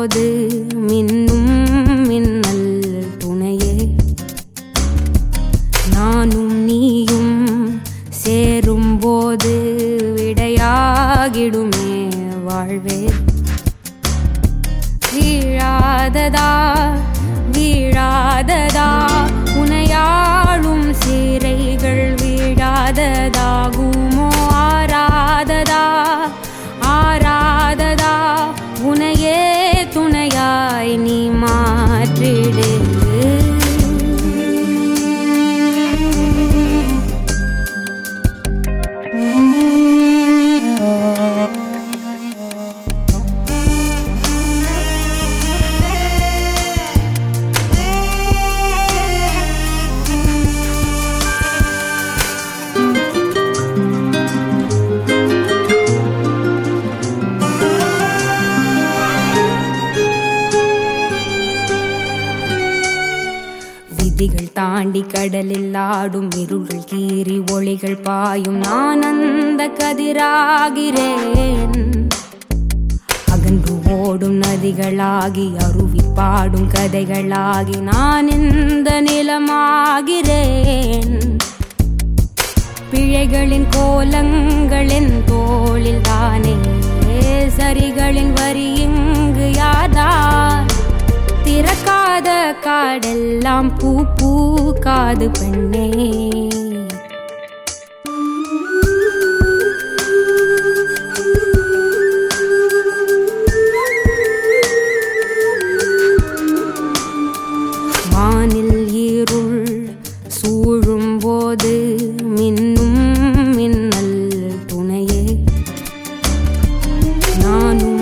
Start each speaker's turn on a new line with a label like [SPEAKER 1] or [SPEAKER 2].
[SPEAKER 1] போது மின்னும் மின்னல் துணையே நானும் நீயும் சேரும் போது விடையாகிடுமே வாழ்வே வீழாததா வீழாததா உனையாளும் சீரைகள் வீழாததாகுமோ ஆராததா ஆராததா உனையே துணையாய் நீ மாற்றிடு விதிகள் தாண்டி கடலில் ஆடும் இருள்கள் கீறி ஒளிகள் பாயும் நான் அந்த கதிராகிறேன் அகன்று ஓடும் நதிகளாகி அருவி பாடும் கதைகளாகி நான் இந்த நிலமாகிறேன் பிழைகளின் கோலங்களின் தோளில் தானே சரிகளின் வரி இங்கு யாதார் திறக்காத காடெல்லாம் பூ பூக்காது பெண்ணே வானில் இருள் சூழும் போது மின்னும் மின்னல் துணையே நானும்